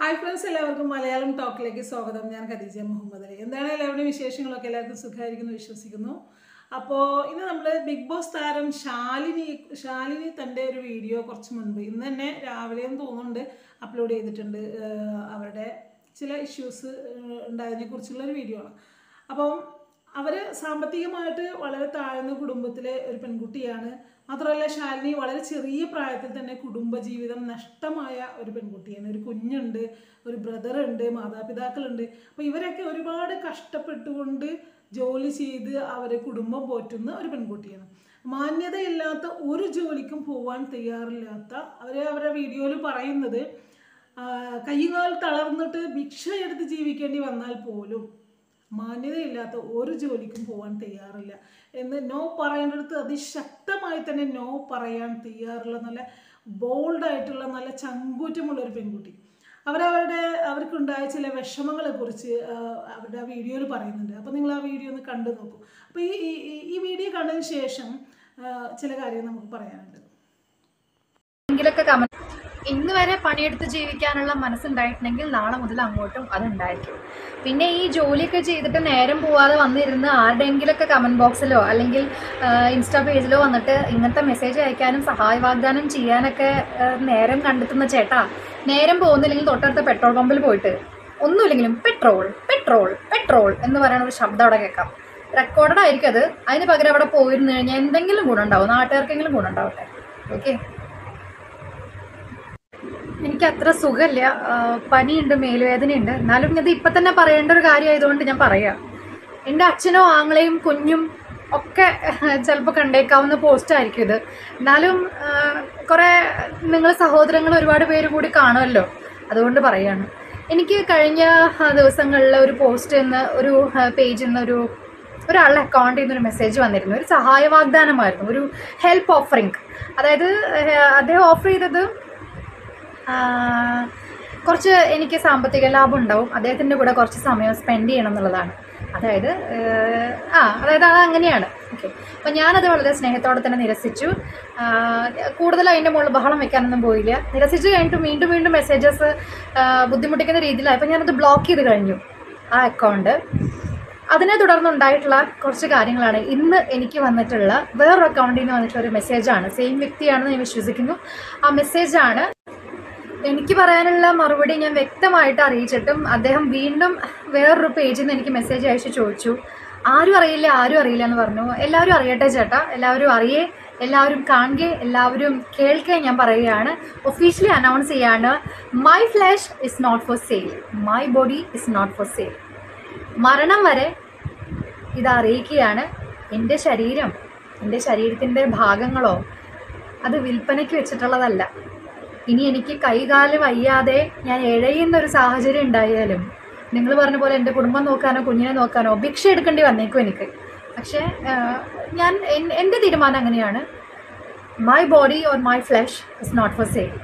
Hi friends എല്ലാവർക്കും മലയാളം ടോക്കിലേക്ക് സ്വാഗതം ഞാൻ ഖദീജ മുഹമ്മദ് അലി എന്താണ് എല്ലാവരുടെയും വിശേഷങ്ങളൊക്കെ എല്ലാവർക്കും സുഖമായിരിക്കുന്നു വിശ്വസിക്കുന്നു അപ്പോൾ ഇന്ന് നമ്മൾ ബിഗ് ബോസ് താരം ശാലിനി ശാലിനി തൻ്റെ ഒരു വീഡിയോ കുറച്ച് മുൻപ് ഇന്ന് തന്നെ രാവിലെ എന്ന് തോന്നുന്നുണ്ട് അപ്ലോഡ് ചെയ്തിട്ടുണ്ട് ഏഹ് അവരുടെ ചില ഇഷ്യൂസ് ഉണ്ടായതിനെ കുറിച്ചുള്ള ഒരു വീഡിയോ ആണ് അപ്പം അവർ സാമ്പത്തികമായിട്ട് വളരെ താഴ്ന്ന കുടുംബത്തിലെ ഒരു പെൺകുട്ടിയാണ് മാത്രമല്ല ശാലിനി വളരെ ചെറിയ പ്രായത്തിൽ തന്നെ കുടുംബജീവിതം നഷ്ടമായ ഒരു പെൺകുട്ടിയാണ് ഒരു കുഞ്ഞുണ്ട് ഒരു ബ്രദർ ഉണ്ട് മാതാപിതാക്കളുണ്ട് അപ്പോൾ ഇവരൊക്കെ ഒരുപാട് കഷ്ടപ്പെട്ടുകൊണ്ട് ജോലി ചെയ്ത് അവരെ കുടുംബം പോറ്റുന്ന ഒരു പെൺകുട്ടിയാണ് മാന്യതയില്ലാത്ത ഒരു ജോലിക്കും പോവാൻ തയ്യാറില്ലാത്ത അവർ അവരുടെ വീഡിയോയിൽ പറയുന്നത് കൈകാൽ തളർന്നിട്ട് ഭിക്ഷ എടുത്ത് ജീവിക്കേണ്ടി വന്നാൽ പോലും മാന്യതയില്ലാത്ത ഒരു ജോലിക്കും പോകാൻ തയ്യാറില്ല എന്ന് നോ പറയേണ്ടടുത്ത് അതിശക്തമായി തന്നെ നോ പറയാൻ തയ്യാറുള്ള നല്ല ബോൾഡായിട്ടുള്ള നല്ല ചങ്കൂറ്റമുള്ള ഒരു പെൺകുട്ടി അവരവരുടെ അവർക്കുണ്ടായ ചില വിഷമങ്ങളെ കുറിച്ച് അവരുടെ ആ വീഡിയോയിൽ പറയുന്നുണ്ട് അപ്പോൾ നിങ്ങൾ ആ വീഡിയോ ഒന്ന് കണ്ടു നോക്കൂ അപ്പോൾ ഈ ഈ- ഈ- ഈ വീഡിയോ കണ്ടതിന് ശേഷം ആ, ചില കാര്യങ്ങൾ നമുക്ക് പറയാനുണ്ട് എങ്കിലൊക്കെ കമന്റ് ഇന്ന് വരെ പണിയെടുത്ത് ജീവിക്കാനുള്ള മനസ്സുണ്ടായിട്ടുണ്ടെങ്കിൽ നാളെ മുതൽ അങ്ങോട്ടും അതുണ്ടായിരിക്കും പിന്നെ ഈ ജോലിയൊക്കെ ചെയ്തിട്ട് നേരം പോവാതെ വന്നിരുന്ന് ആരുടെയെങ്കിലൊക്കെ കമന്റ് ബോക്സിലോ അല്ലെങ്കിൽ ഇൻസ്റ്റാ പേജിലോ വന്നിട്ട് ഇങ്ങനത്തെ മെസ്സേജ് അയക്കാനും സഹായ വാഗ്ദാനം ചെയ്യാനൊക്കെ ആ, നേരം കണ്ടെത്തുന്ന ചേട്ടാ നേരം പോകുന്നില്ലെങ്കിൽ തൊട്ടടുത്ത പെട്രോൾ പമ്പിൽ പോയിട്ട് ഒന്നുമില്ലെങ്കിലും പെട്രോൾ പെട്രോൾ പെട്രോൾ എന്ന് പറയുന്ന ഒരു ശബ്ദം അവിടെ കേൾക്കാം റെക്കോർഡഡ് ആയിരിക്കും അത് അതിന് പകരം അവിടെ പോയിരുന്നു കഴിഞ്ഞാൽ എന്തെങ്കിലും ഗുണമുണ്ടാവും നാട്ടുകാർക്കെങ്കിലും ഗുണമുണ്ടാവട്ടെ ഓക്കെ എനിക്ക് അത്ര സുഖമില്ല ആഹ് പനിയുണ്ട് മേലുവേദനയുണ്ട് എന്നാലും ഇത് ഇപ്പം തന്നെ പറയേണ്ട ഒരു കാര്യമായതുകൊണ്ട് ഞാൻ പറയാം എൻ്റെ അച്ഛനോ ആങ്ങളെയും കുഞ്ഞും ഒക്കെ ചിലപ്പോൾ കണ്ടേക്കാവുന്ന പോസ്റ്റ് ആയിരിക്കും ഇത് എന്നാലും ആഹ് കുറേ നിങ്ങൾ സഹോദരങ്ങൾ ഒരുപാട് പേര് കൂടി കാണുമല്ലോ അതുകൊണ്ട് പറയാണ് എനിക്ക് കഴിഞ്ഞ ആ, ദിവസങ്ങളിൽ ഒരു പോസ്റ്റ് നിന്ന് ഒരു പേജിൽ നിന്ന് ഒരു ഒരാളുടെ അക്കൗണ്ടിൽ നിന്ന് ഒരു മെസ്സേജ് വന്നിരുന്നു ഒരു സഹായ വാഗ്ദാനമായിരുന്നു ഒരു ഹെൽപ്പ് ഓഫറിങ് അതായത് ഏഹ്, അദ്ദേഹം ഓഫർ ചെയ്തത് ആ, കുറച്ച് എനിക്ക് സാമ്പത്തിക ലാഭം ഉണ്ടാവും അദ്ദേഹത്തിൻ്റെ കൂടെ കുറച്ച് സമയം സ്പെൻഡ് ചെയ്യണം എന്നുള്ളതാണ് അതായത് ഏഹ്, ആ അതായത് അത് അങ്ങനെയാണ് ഓക്കെ അപ്പം ഞാനത് വളരെ സ്നേഹത്തോടെ തന്നെ നിരസിച്ചു ആ, കൂടുതൽ അതിൻ്റെ മുകളിൽ ബഹളം വെക്കാനൊന്നും പോയില്ല നിരസിച്ച് കഴിഞ്ഞിട്ട് വീണ്ടും വീണ്ടും മെസ്സേജസ് ബുദ്ധിമുട്ടിക്കുന്ന രീതിയിലായപ്പോൾ ഞാനത് ബ്ലോക്ക് ചെയ്ത് കഴിഞ്ഞു ആ അക്കൗണ്ട് അതിനെ തുടർന്നുണ്ടായിട്ടുള്ള കുറച്ച് കാര്യങ്ങളാണ് ഇന്ന് എനിക്ക് വന്നിട്ടുള്ള വേറൊരു അക്കൗണ്ടിൽ നിന്ന് വന്നിട്ടുള്ള ഒരു മെസ്സേജാണ് സെയിം വ്യക്തിയാണെന്ന് ഞാൻ വിശ്വസിക്കുന്നു ആ മെസ്സേജാണ് എനിക്ക് പറയാനുള്ള മറുപടി ഞാൻ വ്യക്തമായിട്ട് അറിയിച്ചിട്ടും അദ്ദേഹം വീണ്ടും വേറൊരു പേജിൽ നിന്ന് എനിക്ക് മെസ്സേജ് അയച്ച് ചോദിച്ചു ആരും അറിയില്ല ആരും അറിയില്ല എന്ന് പറഞ്ഞു എല്ലാവരും അറിയട്ടെ ചേട്ടാ എല്ലാവരും അറിയേ എല്ലാവരും കാണുകയെ എല്ലാവരും കേൾക്കുകയും ഞാൻ പറയുകയാണ് ഒഫീഷ്യലി അനൗൺസ് ചെയ്യാണ് my flesh is not for sale my body is not for sale മരണം വരെ ഇത് അറിയിക്കുകയാണ് എൻ്റെ ശരീരം എൻ്റെ ശരീരത്തിൻ്റെ ഭാഗങ്ങളോ അത് വിൽപ്പനയ്ക്ക് വെച്ചിട്ടുള്ളതല്ല ഇനി എനിക്ക് കൈകാല് വയ്യാതെ ഞാൻ എഴയുന്ന ഒരു സാഹചര്യം ഉണ്ടായാലും നിങ്ങൾ പറഞ്ഞ പോലെ എൻ്റെ കുടുംബം നോക്കാനോ കുഞ്ഞിനെ നോക്കാനോ ഭിക്ഷ എടുക്കേണ്ടി വന്നേക്കും എനിക്ക് പക്ഷേ ആഹ്, ഞാൻ എൻ- എൻ്റെ തീരുമാനം അങ്ങനെയാണ് my body or my flesh is not for sale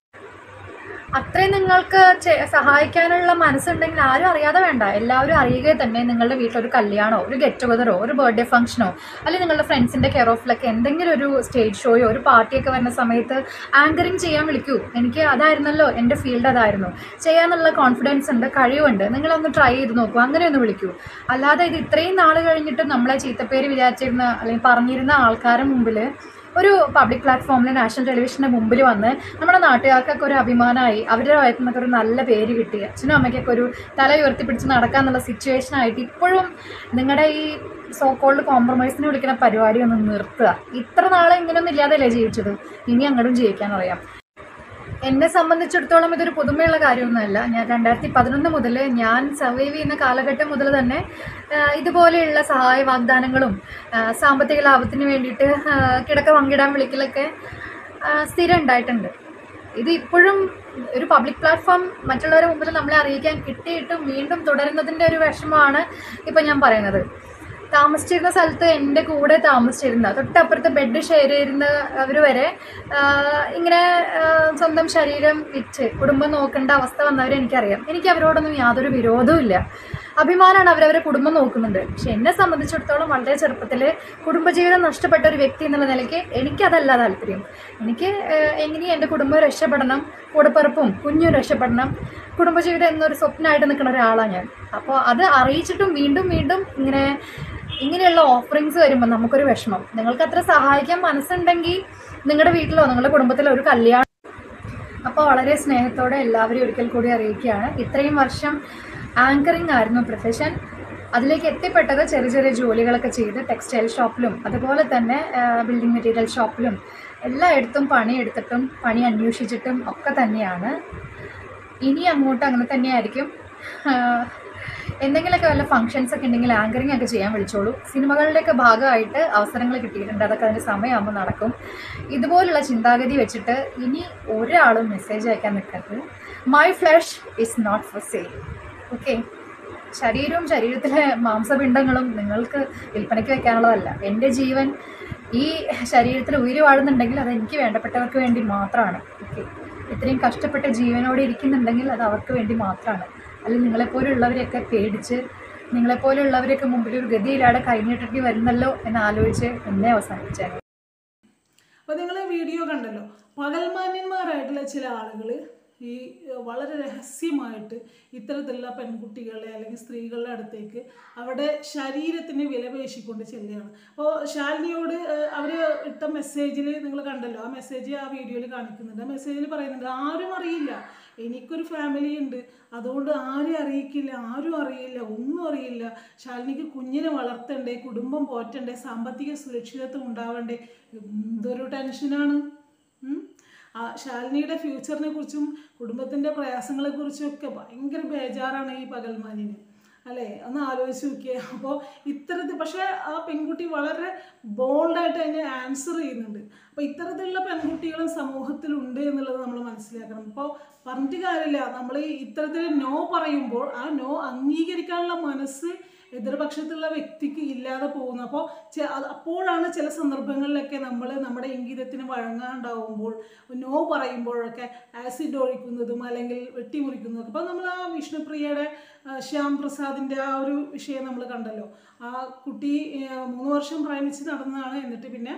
അത്രയും നിങ്ങൾക്ക് ചെ- സഹായിക്കാനുള്ള മനസ്സുണ്ടെങ്കിൽ ആരും അറിയാതെ വേണ്ട എല്ലാവരും അറിയുക തന്നെ നിങ്ങളുടെ വീട്ടിലൊരു കല്യാണമോ ഒരു ഗെറ്റ് ടുഗതറോ ഒരു ബർത്ത്ഡേ ഫംഗ്ഷനോ അല്ലെങ്കിൽ നിങ്ങളുടെ ഫ്രണ്ട്സിൻ്റെ കെയർ ഓഫിലൊക്കെ എന്തെങ്കിലും ഒരു സ്റ്റേജ് ഷോയോ ഒരു പാർട്ടിയൊക്കെ വരുന്ന സമയത്ത് ആങ്കറിങ് ചെയ്യാൻ വിളിക്കൂ എനിക്ക് അതായിരുന്നല്ലോ എൻ്റെ ഫീൽഡ് അതായിരുന്നു ചെയ്യാനുള്ള കോൺഫിഡൻസ് ഉണ്ട് കഴിവുണ്ട് നിങ്ങളൊന്ന് ട്രൈ ചെയ്ത് നോക്കൂ അങ്ങനെ ഒന്ന് വിളിക്കൂ അല്ലാതെ ഇത് ഇത്രയും നാൾ കഴിഞ്ഞിട്ട് നമ്മളെ ചീത്തപ്പേര് വിചാരിച്ചിരുന്ന അല്ലെങ്കിൽ പറഞ്ഞിരുന്ന ആൾക്കാരുടെ മുമ്പിൽ ഒരു പബ്ലിക് പ്ലാറ്റ്ഫോമിൽ നാഷണൽ ടെലിവിഷൻ്റെ മുമ്പിൽ വന്ന് നമ്മുടെ നാട്ടുകാർക്കൊക്കെ ഒരു അഭിമാനമായി അവരുടെ ഭാഗത്തു നിന്നൊക്കെ ഒരു നല്ല പേര് കിട്ടി അച്ഛനും അമ്മയ്ക്കൊക്കെ ഒരു തല ഉയർത്തിപ്പിടിച്ച് നടക്കാന്നുള്ള സിറ്റുവേഷൻ ആയിട്ട് ഇപ്പോഴും നിങ്ങളുടെ ഈ സോ കോൾഡ് കോംപ്രമൈസിന് വിളിക്കുന്ന പരിപാടി ഒന്ന് നിർത്തുക ഇത്ര നാളെ ഇങ്ങനെയൊന്നും ഇല്ലാതെയല്ലേ ജീവിച്ചത് ഇനി അങ്ങോട്ടും ജീവിക്കാൻ അറിയാം എന്നെ സംബന്ധിച്ചിടത്തോളം ഇതൊരു പുതുമയുള്ള കാര്യമൊന്നുമല്ല ഞാൻ രണ്ടായിരത്തി പതിനൊന്ന് മുതൽ ഞാൻ സർവൈവ് ചെയ്യുന്ന കാലഘട്ടം മുതൽ തന്നെ ആ, ഇതുപോലെയുള്ള സഹായ വാഗ്ദാനങ്ങളും ആ, സാമ്പത്തിക ലാഭത്തിന് വേണ്ടിയിട്ട് ആ, കിടക്ക പങ്കിടാൻ വിളിക്കലൊക്കെ ആ, സ്ഥിരം ഉണ്ടായിട്ടുണ്ട് ഇത് ഇപ്പോഴും ഒരു പബ്ലിക് പ്ലാറ്റ്ഫോം മറ്റുള്ളവരുടെ മുമ്പിൽ നമ്മളെ അറിയിക്കാൻ കിട്ടിയിട്ടും വീണ്ടും തുടരുന്നതിൻ്റെ ഒരു വിഷമമാണ് ഇപ്പം ഞാൻ പറയുന്നത് താമസിച്ചിരുന്ന സ്ഥലത്ത് എൻ്റെ കൂടെ താമസിച്ചിരുന്ന തൊട്ടപ്പുറത്ത് ബെഡ് ഷെയർ ചെയ്യുന്ന അവർ വരെ ആ, ഇങ്ങനെ ആ, സ്വന്തം ശരീരം വിറ്റ് കുടുംബം നോക്കേണ്ട അവസ്ഥ വന്നവരെ എനിക്കറിയാം എനിക്ക് അവരോടൊന്നും യാതൊരു വിരോധവും ഇല്ല അഭിമാനമാണ് അവരവരെ കുടുംബം നോക്കുന്നുണ്ട് പക്ഷെ എന്നെ സംബന്ധിച്ചിടത്തോളം വളരെ ചെറുപ്പത്തിൽ കുടുംബജീവിതം നഷ്ടപ്പെട്ട ഒരു വ്യക്തി എന്നുള്ള നിലയ്ക്ക് എനിക്കതല്ല താല്പര്യം എനിക്ക് ഏഹ്, എങ്ങനെയും എൻ്റെ കുടുംബം രക്ഷപ്പെടണം കൂടപ്പിറപ്പും കുഞ്ഞും രക്ഷപ്പെടണം കുടുംബജീവിതം എന്നൊരു സ്വപ്നമായിട്ട് നിൽക്കുന്ന ഒരാളാണ് ഞാൻ അപ്പോൾ അത് അറിയിച്ചിട്ടും വീണ്ടും വീണ്ടും ഇങ്ങനെ ഇങ്ങനെയുള്ള ഓഫറിങ്സ് വരുമ്പോൾ നമുക്കൊരു വിഷമം നിങ്ങൾക്ക് അത്ര സഹായിക്കാൻ മനസ്സുണ്ടെങ്കിൽ നിങ്ങളുടെ വീട്ടിലോ നിങ്ങളുടെ കുടുംബത്തിലോ ഒരു കല്യാണം അപ്പോൾ വളരെ സ്നേഹത്തോടെ എല്ലാവരെയും ഒരിക്കൽ കൂടി അറിയിക്കുകയാണ് ഇത്രയും വർഷം ആങ്കറിംഗ് ആയിരുന്നു പ്രൊഫഷൻ അതിലേക്ക് എത്തിപ്പെട്ടത് ചെറിയ ചെറിയ ജോലികളൊക്കെ ചെയ്ത് ടെക്സ്റ്റൈൽ ഷോപ്പിലും അതുപോലെ തന്നെ ബിൽഡിംഗ് മെറ്റീരിയൽ ഷോപ്പിലും എല്ലായിടത്തും പണിയെടുത്തിട്ടും പണി അന്വേഷിച്ചിട്ടും ഒക്കെ തന്നെയാണ് ഇനി അങ്ങോട്ട് അങ്ങനെ തന്നെയായിരിക്കും ആഹ് എന്തെങ്കിലുമൊക്കെ വല്ല ഫങ്ഷൻസ് ഒക്കെ ഉണ്ടെങ്കിൽ ആങ്കറിംഗ് ഒക്കെ ചെയ്യാൻ വിളിച്ചോളൂ സിനിമകളുടെയൊക്കെ ഭാഗമായിട്ട് അവസരങ്ങൾ കിട്ടിയിട്ടുണ്ട് അതൊക്കെ അതിൻ്റെ സമയമാകുമ്പോൾ നടക്കും ഇതുപോലുള്ള ചിന്താഗതി വെച്ചിട്ട് ഇനി ഒരാളും മെസ്സേജ് അയക്കാൻ നിൽക്കരുത് my flesh is not for sale okay ശരീരവും ശരീരത്തിലെ മാംസപിണ്ഡങ്ങളും നിങ്ങൾക്ക് വിൽപ്പനയ്ക്ക് വെക്കാനുള്ളതല്ല എൻ്റെ ജീവൻ ഈ ശരീരത്തിൽ ഉയിര് വാഴുന്നുണ്ടെങ്കിൽ അത് എനിക്ക് വേണ്ടപ്പെട്ടവർക്ക് വേണ്ടി മാത്രമാണ് ഓക്കെ ഇത്രയും കഷ്ടപ്പെട്ട ജീവനോടെ ഇരിക്കുന്നുണ്ടെങ്കിൽ അത് അവർക്ക് വേണ്ടി മാത്രമാണ് അല്ലെങ്കിൽ നിങ്ങളെപ്പോലുള്ളവരെയൊക്കെ പേടിച്ച് നിങ്ങളെപ്പോലുള്ളവരൊക്കെ മുമ്പിൽ ഒരു ഗതിയിലാടെ കൈനീട്ടേണ്ടി വരുന്നല്ലോ എന്ന് ആലോചിച്ച് എന്നെ അവസാനിപ്പിച്ചേ അപ്പോൾ നിങ്ങൾ വീഡിയോ കണ്ടല്ലോ പകൽമാന്യന്മാരായിട്ടുള്ള ചില ആളുകൾ ഈ ഏഹ്, വളരെ രഹസ്യമായിട്ട് ഇത്തരത്തിലുള്ള പെൺകുട്ടികളെ അല്ലെങ്കിൽ സ്ത്രീകളുടെ അടുത്തേക്ക് അവിടെ ശരീരത്തിന് വിലപേശിക്കൊണ്ട് ചെല്ലുകയാണ് അപ്പോൾ ശാലിനിയോട് അവർ ഇട്ട മെസ്സേജിൽ നിങ്ങൾ കണ്ടല്ലോ ആ മെസ്സേജ് ആ വീഡിയോയിൽ കാണിക്കുന്നുണ്ട് ആ മെസ്സേജിൽ പറയുന്നുണ്ട് ആരും അറിയില്ല എനിക്കൊരു ഫാമിലി ഉണ്ട് അതുകൊണ്ട് ആരും അറിയിക്കില്ല ആരും അറിയില്ല ഒന്നും അറിയില്ല ശാലിനിക്ക് കുഞ്ഞിനെ വളർത്തണ്ടേ കുടുംബം പോറ്റണ്ടേ സാമ്പത്തിക സുരക്ഷിതത്വം ഉണ്ടാവണ്ടേ എന്തൊരു ടെൻഷനാണ് ഉം? ആ ശാലിനിയുടെ ഫ്യൂച്ചറിനെ കുറിച്ചും കുടുംബത്തിൻ്റെ പ്രയാസങ്ങളെ കുറിച്ചും ഒക്കെ ഭയങ്കര ബേജാറാണ് ഈ പകൽമാനിന് അല്ലേ ഒന്ന് ആലോചിച്ച് നോക്കിയേ അപ്പോൾ ഇത്തരത്തിൽ പക്ഷേ ആ പെൺകുട്ടി വളരെ ബോൾഡായിട്ട് അതിനെ ആൻസർ ചെയ്യുന്നുണ്ട് അപ്പോൾ ഇത്തരത്തിലുള്ള പെൺകുട്ടികളും സമൂഹത്തിലുണ്ട് എന്നുള്ളത് നമ്മൾ മനസ്സിലാക്കണം ഇപ്പോൾ പറഞ്ഞിട്ട് കാര്യമില്ല നമ്മൾ ഈ ഇത്തരത്തിൽ നോ പറയുമ്പോൾ ആ നോ അംഗീകരിക്കാനുള്ള മനസ്സ് എതിർപക്ഷത്തുള്ള വ്യക്തിക്ക് ഇല്ലാതെ പോകുന്നു അപ്പോൾ അപ്പോഴാണ് ചില സന്ദർഭങ്ങളിലൊക്കെ നമ്മൾ നമ്മുടെ ഇംഗിതത്തിന് വഴങ്ങാണ്ടാവുമ്പോൾ നോ പറയുമ്പോഴൊക്കെ ആസിഡ് ഒഴിക്കുന്നതും അല്ലെങ്കിൽ വെട്ടിമുറിക്കുന്നതും അപ്പോൾ നമ്മൾ ആ വിഷ്ണുപ്രിയയുടെ ആ, ശ്യാം പ്രസാദിൻ്റെ ആ ഒരു വിഷയം നമ്മൾ കണ്ടല്ലോ ആ കുട്ടി ആ, മൂന്ന് വർഷം പ്രേമിച്ച് നടന്നതാണ് എന്നിട്ട് പിന്നെ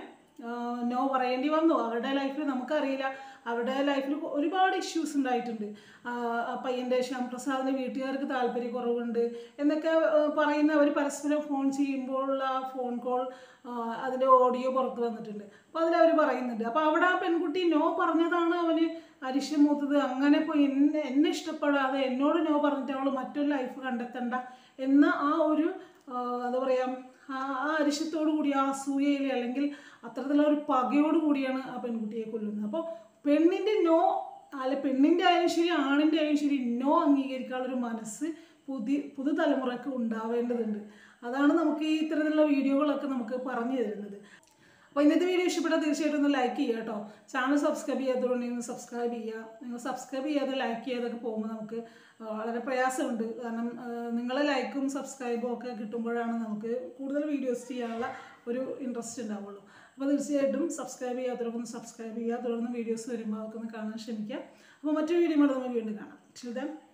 നോ പറയേണ്ടി വന്നു അവരുടെ ലൈഫിൽ നമുക്കറിയില്ല അവരുടെ ലൈഫിൽ ഒരുപാട് ഇഷ്യൂസ് ഉണ്ടായിട്ടുണ്ട് ആ, ആ പയ്യൻ്റെ ശ്യാം പ്രസാദിൻ്റെ വീട്ടുകാർക്ക് താല്പര്യക്കുറവുണ്ട് എന്നൊക്കെ ആ, പറയുന്ന അവർ പരസ്പരം ഫോൺ ചെയ്യുമ്പോഴുള്ള ആ ഫോൺ കോൾ അതിൻ്റെ ഓഡിയോ പുറത്ത് വന്നിട്ടുണ്ട് അപ്പോൾ അതിലവർ പറയുന്നുണ്ട് അപ്പോൾ അവിടെ ആ പെൺകുട്ടി നോ പറഞ്ഞതാണ് അവന് അരിശം മൂത്തത് അങ്ങനെ ഇപ്പോൾ എന്നെ എന്നെ ഇഷ്ടപ്പെടാതെ എന്നോട് നോ പറഞ്ഞിട്ട് അവൾ മറ്റൊരു ലൈഫ് കണ്ടെത്തണ്ട എന്ന ആ ഒരു ആ, എന്താ പറയുക ആ ആ അരിശത്തോടു കൂടി ആ അസൂയയിൽ അല്ലെങ്കിൽ അത്തരത്തിലുള്ള ഒരു പകയോട് കൂടിയാണ് ആ പെൺകുട്ടിയെ കൊല്ലുന്നത് അപ്പോൾ പെണ്ണിൻ്റെ നോ അല്ല പെണ്ണിൻ്റെ ആയാലും ശരി ആണിൻ്റെ ആയാലും ശരി നോ അംഗീകരിക്കാനുള്ളൊരു മനസ്സ് പുതിയ പുതുതലമുറക്ക് ഉണ്ടാവേണ്ടതുണ്ട് അതാണ് നമുക്ക് ഈ ഇത്തരത്തിലുള്ള വീഡിയോകളൊക്കെ നമുക്ക് പറഞ്ഞു തരുന്നത് അപ്പോൾ ഇന്നത്തെ വീഡിയോ ഇഷ്ടപ്പെട്ടാൽ തീർച്ചയായിട്ടും ഒന്ന് ലൈക്ക് ചെയ്യുക കേട്ടോ ചാനൽ സബ്സ്ക്രൈബ് ചെയ്യാത്തതുകൊണ്ടെങ്കിൽ ഒന്ന് സബ്സ്ക്രൈബ് ചെയ്യുക നിങ്ങൾ സബ്സ്ക്രൈബ് ചെയ്യാതെ ലൈക്ക് ചെയ്യാതൊക്കെ പോകുമ്പോൾ നമുക്ക് ആ, വളരെ പ്രയാസമുണ്ട് കാരണം ആ, നിങ്ങളെ ലൈക്കും സബ്സ്ക്രൈബും ഒക്കെ കിട്ടുമ്പോഴാണ് നമുക്ക് കൂടുതൽ വീഡിയോസ് ചെയ്യാനുള്ള ഒരു ഇൻട്രസ്റ്റ് ഉണ്ടാവുള്ളൂ അപ്പോൾ തീർച്ചയായിട്ടും സബ്സ്ക്രൈബ് ചെയ്യാത്തവരൊക്കെ ഒന്ന് സബ്സ്ക്രൈബ് ചെയ്യുക തുടർന്ന് വീഡിയോസ് വരുമ്പോൾ അതൊക്കെ ഒന്ന് കാണാൻ ശ്രമിക്കുക അപ്പോൾ മറ്റൊരു വീഡിയോ കൂടെ നമുക്ക് വീണ്ടും കാണാം ചിൽ ദെൻ